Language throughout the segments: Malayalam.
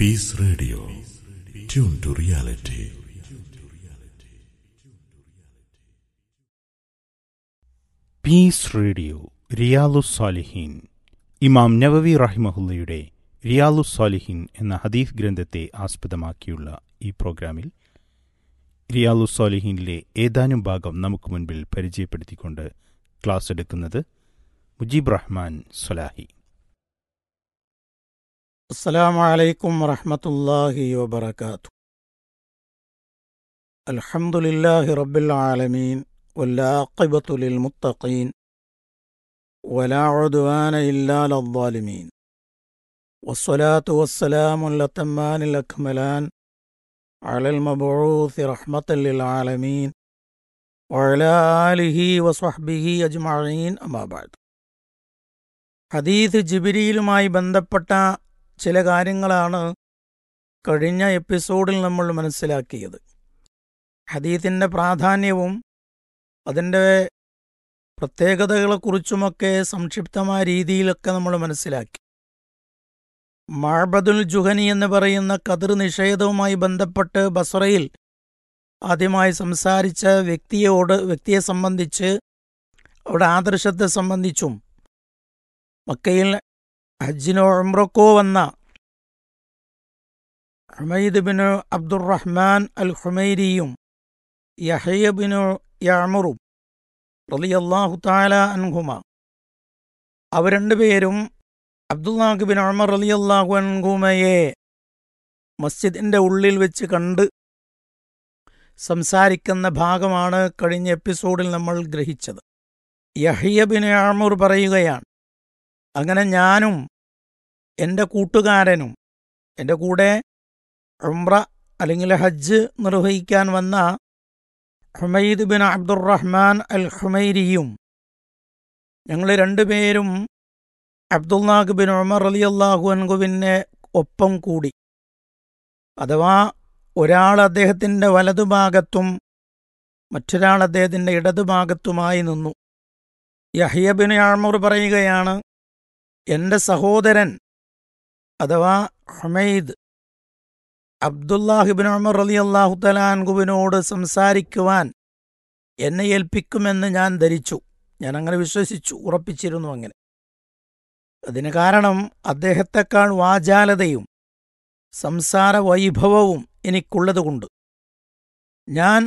Peace Radio. Tune to reality. Peace radio റിയാലു സാലിഹീൻ ഇമാം നവവി റഹിമഹുല്ലയുടെ റിയാലു സാലിഹീൻ എന്ന ഹദീഫ് ഗ്രന്ഥത്തെ ആസ്പദമാക്കിയുള്ള ഈ പ്രോഗ്രാമിൽ റിയാലു സാലിഹീനിലെ ഏതാനും ഭാഗം നമുക്ക് മുൻപിൽ പരിചയപ്പെടുത്തിക്കൊണ്ട് ക്ലാസ് എടുക്കുന്നത് മുജീബ് റഹ്മാൻ സലാഹി السلام عليكم ورحمة الله وبركاته الحمد لله رب العالمين والعاقبة للمتقين ولا عدوان إلا على الظالمين والصلاة والسلام الأتمان الأكملان على المبعوث رحمة للعالمين وعلى آله وصحبه أجمعين أما بعد ഹദീദ് ജിബിരിയിലുമായി ബന്ധപ്പെട്ട ചില കാര്യങ്ങളാണ് കഴിഞ്ഞ എപ്പിസോഡിൽ നമ്മൾ മനസ്സിലാക്കിയത് ഹദീത്തിൻ്റെ പ്രാധാന്യവും അതിൻ്റെ പ്രത്യേകതകളെക്കുറിച്ചുമൊക്കെ സംക്ഷിപ്തമായ രീതിയിലൊക്കെ നമ്മൾ മനസ്സിലാക്കി മഴബദുൽ ജുഹനി എന്ന് പറയുന്ന കതിർ നിഷേധവുമായി ബന്ധപ്പെട്ട് ബസറയിൽ ആദ്യമായി സംസാരിച്ച വ്യക്തിയോട് വ്യക്തിയെ സംബന്ധിച്ച് അവിടെ ആദർശത്തെ സംബന്ധിച്ചും മക്കയിൽ ഹജ്ജിനോ ഉംറക്കോ വന്ന ഹുമൈദ് ബിനു അബ്ദുറഹ്മാൻ അൽ ഹുമൈരിയും യഹയ ബിനു യാമുറും റളിയല്ലാഹു താല അൻഹുമ അവർ രണ്ടുപേരും അബ്ദുല്ലാഹ് ബിൻ ഉമർ റളിയല്ലാഹു അൻഹുമയെ മസ്ജിദിന്റെ ഉള്ളിൽ വെച്ച് കണ്ട് സംസാരിക്കുന്ന ഭാഗമാണ് കഴിഞ്ഞ എപ്പിസോഡിൽ നമ്മൾ ഗ്രഹിച്ചത് യഹിയ ബിൻ യാമുർ പറയുകയാണ് അങ്ങനെ ഞാനും എൻ്റെ കൂട്ടുകാരനും എൻ്റെ കൂടെ ഉംറ അല്ലെങ്കിൽ ഹജ്ജ് നിർവഹിക്കാൻ വന്ന ഹുമൈദ് ബിൻ അബ്ദുറഹ്മാൻ അൽ ഹുമൈരിയും ഞങ്ങൾ രണ്ടുപേരും അബ്ദുല്ലാഹ് ബിൻ ഉമർ അലി അള്ളാഹു അൻകുവിനെ ഒപ്പം കൂടി അഥവാ ഒരാൾ അദ്ദേഹത്തിൻ്റെ വലതുഭാഗത്തും മറ്റൊരാൾ അദ്ദേഹത്തിൻ്റെ ഇടതുഭാഗത്തുമായി നിന്നു യഹിയ ബിൻ ആഴ്മൂർ പറയുകയാണ് എന്റെ സഹോദരൻ അഥവാ ഹുമൈദ് അബ്ദുല്ലാഹിബിൻ ഉമർ അലി അള്ളാഹു തലാൻകുവിനോട് സംസാരിക്കുവാൻ എന്നെ ഏൽപ്പിക്കുമെന്ന് ഞാൻ ധരിച്ചു ഞാൻ അങ്ങനെ വിശ്വസിച്ചു ഉറപ്പിച്ചിരുന്നു അങ്ങനെ അതിന് കാരണം അദ്ദേഹത്തെക്കാൾ വാചാലതയും സംസാര വൈഭവവും എനിക്കുള്ളതുകൊണ്ട് ഞാൻ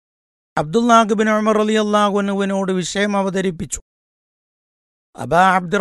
അബ്ദുല്ലാഹിബിൻ ഉമർ അലി അള്ളാഹുനുവിനോട് വിഷയം അവതരിപ്പിച്ചു അബാ അബ്ദുർ